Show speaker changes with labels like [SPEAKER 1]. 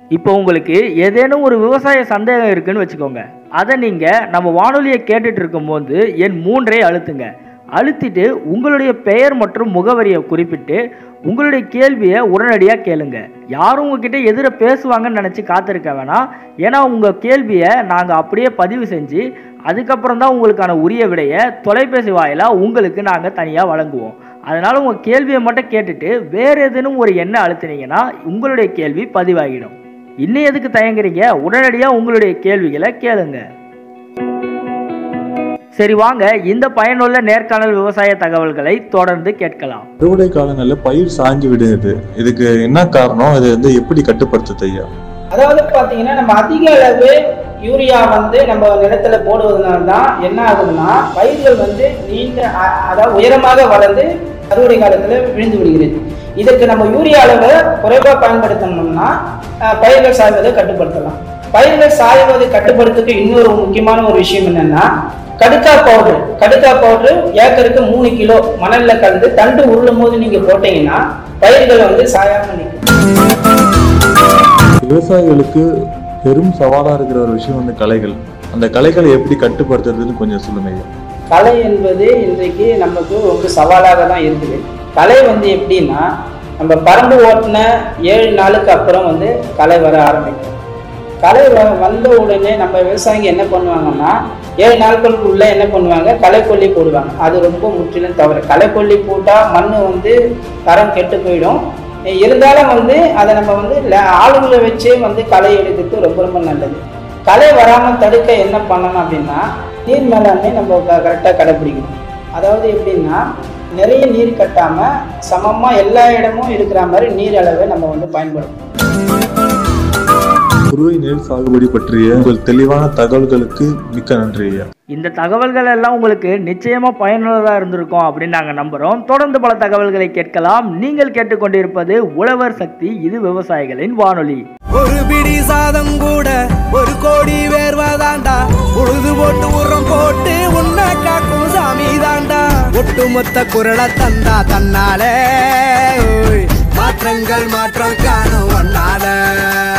[SPEAKER 1] இப்போ உங்களுக்கு ஏதேனும் ஒரு விவசாய சந்தேகம் இருக்குன்னு வச்சுக்கோங்க அதை நீங்கள் நம்ம வானொலியை கேட்டுட்டு இருக்கும்போது என் மூன்றை அழுத்துங்க அழுத்திட்டு உங்களுடைய பெயர் மற்றும் முகவரியை குறிப்பிட்டு உங்களுடைய கேள்வியை உடனடியாக கேளுங்க யாரும் உங்ககிட்ட எதிர பேசுவாங்கன்னு நினச்சி காத்திருக்க வேணாம் ஏன்னா உங்கள் கேள்வியை நாங்கள் அப்படியே பதிவு செஞ்சு அதுக்கப்புறம் தான் உங்களுக்கான உரிய விடையை தொலைபேசி வாயிலாக உங்களுக்கு நாங்கள் தனியாக வழங்குவோம் அதனால் உங்கள் கேள்வியை மட்டும் கேட்டுட்டு வேறு ஏதேனும் ஒரு எண்ணை அழுத்தினீங்கன்னா உங்களுடைய கேள்வி பதிவாகிடும் இன்னும் எதுக்கு தயங்குறீங்க உடனடியாக உங்களுடைய கேள்விகளை கேளுங்க சரி வாங்க இந்த பயனுள்ள நேர்காணல் விவசாய தகவல்களை தொடர்ந்து கேட்கலாம்
[SPEAKER 2] அறுவடை காலங்களில் பயிர் சாஞ்சு விடுது இதுக்கு என்ன காரணம் இது வந்து எப்படி கட்டுப்படுத்துது ஐயா
[SPEAKER 3] அதாவது பாத்தீங்கன்னா நம்ம அதிக அளவு யூரியா வந்து நம்ம நிலத்துல போடுவதனால தான் என்ன ஆகுதுன்னா பயிர்கள் வந்து நீண்ட அ- அதாவது உயரமாக வளர்ந்து அறுவடை காலத்துல விழுந்து விடுகிறது இதற்கு நம்ம யூரியா அளவை குறைவா பயன்படுத்தணும்னா அஹ், பயிர்கள் சாய்வதை கட்டுப்படுத்தலாம் பயிர்கள் சாய்வதை கட்டுப்படுத்துறதுக்கு இன்னொரு முக்கியமான ஒரு விஷயம் என்னன்னா கடுக்கா பவுடர் கடுக்கா பவுடர் ஏக்கருக்கு மூணு கிலோ மணல்ல கலந்து தண்டு உருளும் போது நீங்க போட்டீங்கன்னா பயிர்கள் வந்து சாயாம நிற்கும்
[SPEAKER 2] விவசாயிகளுக்கு பெரும் சவாலா இருக்கிற ஒரு விஷயம் வந்து களைகள் அந்த களைகளை எப்படி கட்டுப்படுத்துறதுன்னு கொஞ்சம் சொல்லுங்க ஐயா
[SPEAKER 3] கலை என்பது இன்றைக்கு நமக்கு ரொம்ப சவாலாக தான் இருக்குது கலை வந்து எப்படின்னா நம்ம பரம்பு ஓட்டின ஏழு நாளுக்கு அப்புறம் வந்து களை வர ஆரம்பிக்கும் களை வ- வந்த உடனே நம்ம விவசாயிங்க என்ன பண்ணுவாங்கன்னா ஏழு நாட்களுக்குள்ள என்ன பண்ணுவாங்க களைக்கொல்லி போடுவாங்க அது ரொம்ப முற்றிலும் தவறு களைக்கொல்லி போட்டால் மண் வந்து தரம் கெட்டு போயிடும் இருந்தாலும் வந்து அதை நம்ம வந்து ல- ஆளுங்களை வச்சே வந்து களை எடுக்கிறது ரொம்ப ரொம்ப நல்லது களை வராமல் தடுக்க என்ன பண்ணணும் அப்படின்னா நீர் மேலாண்மை நம்ம கரெக்டாக கடைப்பிடிக்கணும் அதாவது எப்படின்னா நிறைய நீர் கட்டாமல் சமமாக எல்லா இடமும் இருக்கிற மாதிரி நீர் அளவை நம்ம வந்து பயன்படுத்தணும்
[SPEAKER 2] குறுவை நெல் சாகுபடி பற்றிய உங்கள் தெளிவான தகவல்களுக்கு மிக்க நன்றி ஐயா
[SPEAKER 1] இந்த தகவல்கள் எல்லாம் உங்களுக்கு நிச்சயமாக பயனுள்ளதாக இருந்திருக்கும் அப்படின்னு நாங்கள் நம்புகிறோம் தொடர்ந்து பல தகவல்களை கேட்கலாம் நீங்கள் கேட்டுக்கொண்டிருப்பது உழவர் சக்தி இது விவசாயிகளின் வானொலி
[SPEAKER 4] ஒரு பிடி சாதம் கூட ஒரு கோடி வேர்வாதாண்டா உழுது போட்டு உரம் போட்டு உன்னை காக்கும் சாமி தாண்டா ஒட்டுமொத்த குரலை தந்தா தன்னாலே ஓய், மாற்றங்கள் மாற்றம் காணும் ஒன்னால